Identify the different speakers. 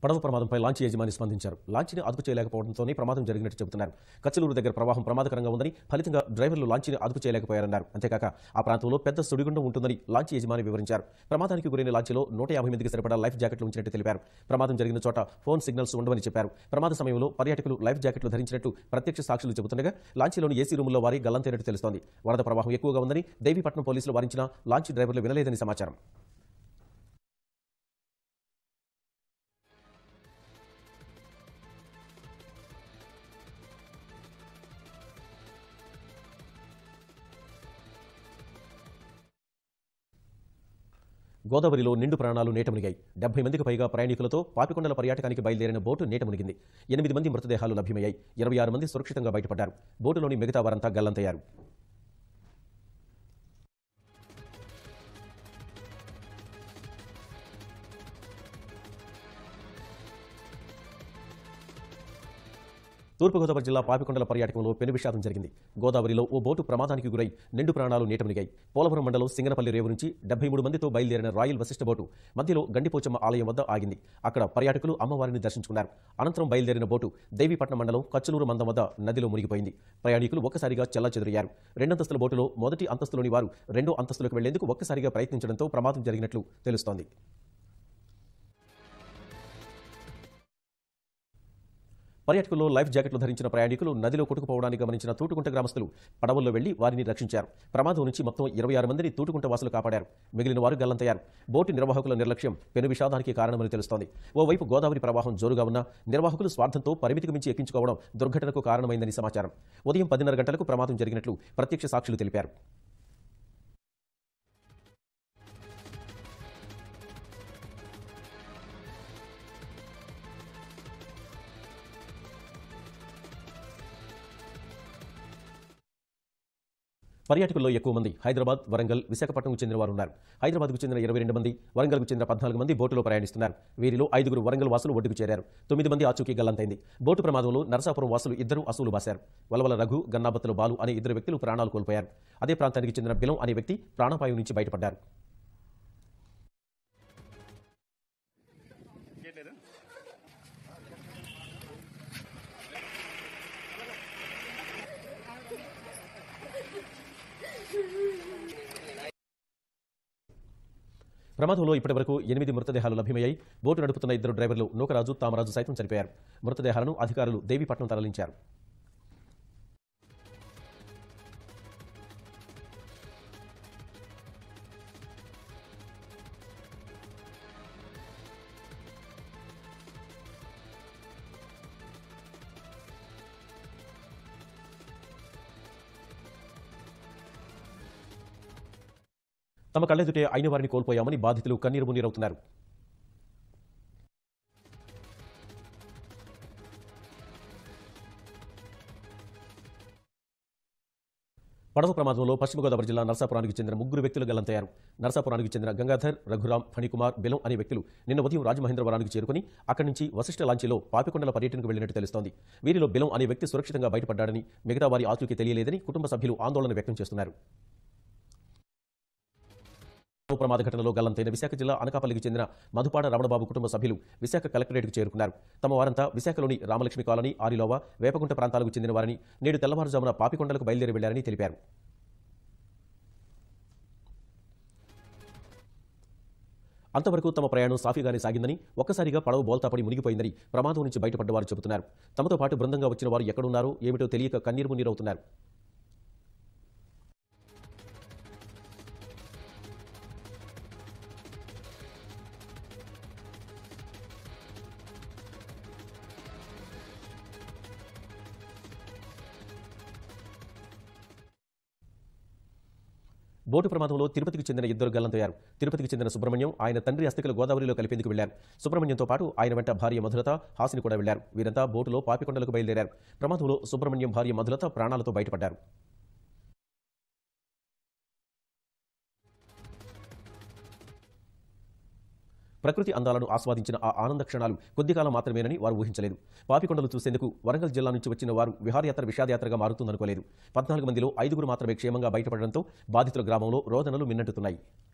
Speaker 1: పడవ ప్రమాదంపై లాంచ్ యజమాని స్పందించారు లాంచీని అదుపు చేయలేకపోవడంతోనే ప్రమాదం జరిగినట్టు చెబుతున్నారు కచ్చలూరు దగ్గర ప్రవాహం ప్రమాదకరంగా ఉందని ఫలితంగా డ్రైవర్లు లాంచీని అదుపు చేయలేకపోయారన్నారు అంతేకాక ఆ ప్రాంతంలో పెద్ద సుడిగుండం ఉంటుందని లాంచీ యజమాని వివరించారు ప్రమాదానికి గురైన లాంచీలో నూట యాభై మందికి సరిపడా లైఫ్ జాకెట్లు ఉంచినట్టు తెలిపారు ప్రమాదం జరిగిన చోట ఫోన్ సిగ్నల్స్ ఉండవని చెప్పారు ప్రమాద సమయంలో పర్యాటకులు లైఫ్ జాకెట్లు ధరించినట్టు ప్రత్యక్ష సాక్షులు చెబుతుండగా లాంచీలోని ఏసీ రూముల్లో వారి గల్లంతైనట్టు తెలుస్తోంది వరద ప్రవాహం ఎక్కువగా ఉందని దేవీపట్నం పోలీసులు వారించిన లాంచీ డ్రైవర్లు వినలేదని సమాచారం గోదావరిలో నిండు ప్రాణాలు నేట మునిగాయి డెబ్బై మందికి పైగా ప్రయాణికులతో పాపికొండల పర్యాటకానికి బయలుదేరిన బోటు నేట మునిగింది ఎనిమిది మంది మృతదేహాలు లభ్యమయ్యాయి ఇరవై ఆరు మంది సురక్షితంగా బయటపడ్డారు బోటులోని మిగతా వారంతా గల్లంతయ్యారు తూర్పుగోదావరి జిల్లా పాపికొండల పర్యాటకంలో పెను విషాదం జరిగింది గోదావరిలో ఓ బోటు ప్రమాదానికి గురై నిండు ప్రాణాలు నీట మునిగాయి పోలవరం మండలం సింగనపల్లి రేవు నుంచి డెబ్బై మూడు మందితో బయలుదేరిన రాయల్ వశిష్ఠ బోటు మధ్యలో గండిపోచమ్మ ఆలయం వద్ద ఆగింది అక్కడ పర్యాటకులు అమ్మవారిని దర్శించుకున్నారు అనంతరం బయలుదేరిన బోటు దేవీపట్నం మండలం కచ్చలూరు మందం వద్ద నదిలో మునిగిపోయింది ప్రయాణికులు ఒక్కసారిగా చెల్లాచెదురయ్యారు రెండంతస్తుల బోటులో మొదటి అంతస్తులోని వారు రెండో అంతస్తులకు వెళ్లేందుకు ఒక్కసారిగా ప్రయత్నించడంతో ప్రమాదం జరిగినట్లు తెలుస్తోంది పర్యాటకుల్లో లైఫ్ జాకెట్లు ధరించిన ప్రయాణికులు నదిలో కొట్టుకుపోవడాన్ని గమనించిన తూటుకుంట గ్రామస్తులు పడవల్లో వెళ్లి వారిని రక్షించారు ప్రమాదం నుంచి మొత్తం ఇరవై ఆరు మందిని తూటుకుంట వాసులు కాపాడారు మిగిలిన వారు గల్లంతయ్యారు బోటు నిర్వాహకుల నిర్లక్ష్యం పెను విషాదానికి కారణమని తెలుస్తోంది ఓవైపు గోదావరి ప్రవాహం జోరుగా ఉన్న నిర్వాహకులు స్వార్థంతో పరిమితికి మించి ఎక్కించుకోవడం దుర్ఘటనకు కారణమైందని సమాచారం ఉదయం పదిన్నర గంటలకు ప్రమాదం జరిగినట్లు ప్రత్యక్ష సాక్షులు తెలిపారు పర్యాటకుల్లో ఎక్కువ మంది హైదరాబాద్ వరంగల్ విశాఖపట్నంకు చెందిన వారు ఉన్నారు హైదరాబాద్కు చెందిన ఇరవై రెండు మంది వరంగల్కు చెందిన పద్నాలుగు మంది బోటులో ప్రయాణిస్తున్నారు వీరిలో ఐదుగురు వరంగల్ వాసులు ఒడ్డుకు చేరారు తొమ్మిది మంది ఆచూకీ గల్లంతైంది బోటు ప్రమాదంలో నరసాపురం వాసులు ఇద్దరు అసూలు బాశారు వలవల రఘు గన్నాబత్తుల బాలు అనే ఇద్దరు వ్యక్తులు ప్రాణాలు కోల్పోయారు అదే ప్రాంతానికి చెందిన బిలం అనే వ్యక్తి ప్రాణాపాయం నుంచి బయటపడ్డారు ప్రమాదంలో ఇప్పటివరకు ఎనిమిది మృతదేహాలు లభ్యమయ్యాయి బోటు నడుపుతున్న ఇద్దరు డ్రైవర్లు నూకరాజు తామరాజు సైతం చనిపోయారు మృతదేహాలను అధికారులు దేవీపట్నం తరలించారు తమ కళ్ళెదుటే అయిన వారిని కోల్పోయామని బాధితులు కన్నీరు మున్నీరవుతున్నారు పడవ ప్రమాదంలో పశ్చిమ గోదావరి జిల్లా నరసాపురానికి చెందిన ముగ్గురు వ్యక్తులు గల్లంతయ్యారు నరసాపురానికి చెందిన గంగాధర్ రఘురాం ఫణికుమార్ బెలం అనే వ్యక్తులు నిన్న ఉదయం రాజమహేంద్రవరానికి చేరుకుని అక్కడి నుంచి వశిష్ఠ లాంచీలో పాపికొండల పర్యటనకు వెళ్లినట్టు తెలుస్తోంది వీరిలో బెలం అనే వ్యక్తి సురక్షితంగా బయటపడ్డాడని మిగతా వారి ఆచూకీ తెలియలేదని కుటుంబ సభ్యులు ఆందోళన వ్యక్తం చేస్తున్నారు పడవ ప్రమాద ఘటనలో గల్లంతైన విశాఖ జిల్లా అనకాపల్లికి చెందిన మధుపాడ రమణబాబు కుటుంబ సభ్యులు విశాఖ కలెక్టరేట్కు చేరుకున్నారు తమ వారంతా విశాఖలోని రామలక్ష్మి కాలనీ ఆరిలోవా వేపకుంట ప్రాంతాలకు చెందిన వారిని నేడు తెల్లవారుజామున పాపికొండలకు బయలుదేరి వెళ్లారని తెలిపారు అంతవరకు తమ ప్రయాణం సాఫీగానే సాగిందని ఒక్కసారిగా పడవ బోల్తాపడి మునిగిపోయిందని ప్రమాదం నుంచి బయటపడ్డవారు చెబుతున్నారు తమతో పాటు బృందంగా వచ్చిన వారు ఎక్కడున్నారో ఏమిటో తెలియక కన్నీరు మున్నీరవుతున్నారు బోటు ప్రమాదంలో తిరుపతికి చెందిన ఇద్దరు గల్లంతయ్యారు తిరుపతికి చెందిన సుబ్రహ్మణ్యం ఆయన తండ్రి అస్థికలు గోదావరిలో కలిపేందుకు వెళ్లారు సుబ్రహ్మణ్యంతో పాటు ఆయన వెంట భార్య మధులత హాసిని కూడా వెళ్లారు వీరంతా బోటులో పాపికొండలకు బయలుదేరారు ప్రమాదంలో సుబ్రహ్మణ్యం భార్య మధులత ప్రాణాలతో బయటపడ్డారు ప్రకృతి అందాలను ఆస్వాదించిన ఆ ఆనంద క్షణాలు కొద్ది కాలం మాత్రమేనని వారు ఊహించలేదు పాపికొండలు చూసేందుకు వరంగల్ జిల్లా నుంచి వచ్చిన వారు విహారయాత్ర విషాదయాత్రగా మారుతుందనుకోలేదు పద్నాలుగు మందిలో ఐదుగురు మాత్రమే క్షేమంగా బయటపడడంతో బాధితుల గ్రామంలో రోదనలు మిన్నట్టుతున్నాయి